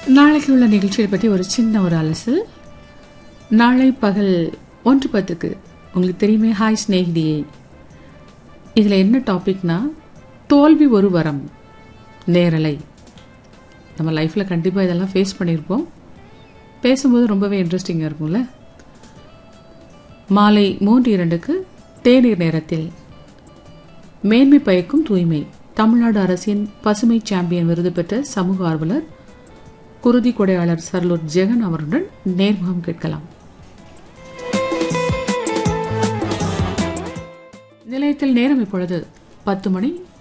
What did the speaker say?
நாளைக்கு உள்ள நிகழ்ச்சியை பற்றி ஒரு சின்ன ஒரு அலசல் நாளை பகல் ஒன்று பத்துக்கு உங்களுக்கு தெரியுமே ஹாய் ஸ்நேகிதியே இதில் என்ன டாபிக்னா தோல்வி ஒரு வரம் நேரலை நம்ம லைஃப்பில் கண்டிப்பாக இதெல்லாம் ஃபேஸ் பண்ணியிருப்போம் பேசும்போது ரொம்பவே இன்ட்ரெஸ்டிங்காக இருக்கும்ல மாலை மூன்று இரண்டுக்கு தேநீர் நேரத்தில் மேன்மை பயக்கும் தூய்மை தமிழ்நாடு அரசின் பசுமை சாம்பியன் விருது பெற்ற சமூக ஆர்வலர் குருதி கொடையாளர் சர்லூர் ஜெகன் அவருடன் நேர்முகம் கேட்கலாம் நிலையத்தில் நேரம் இப்பொழுது பத்து மணி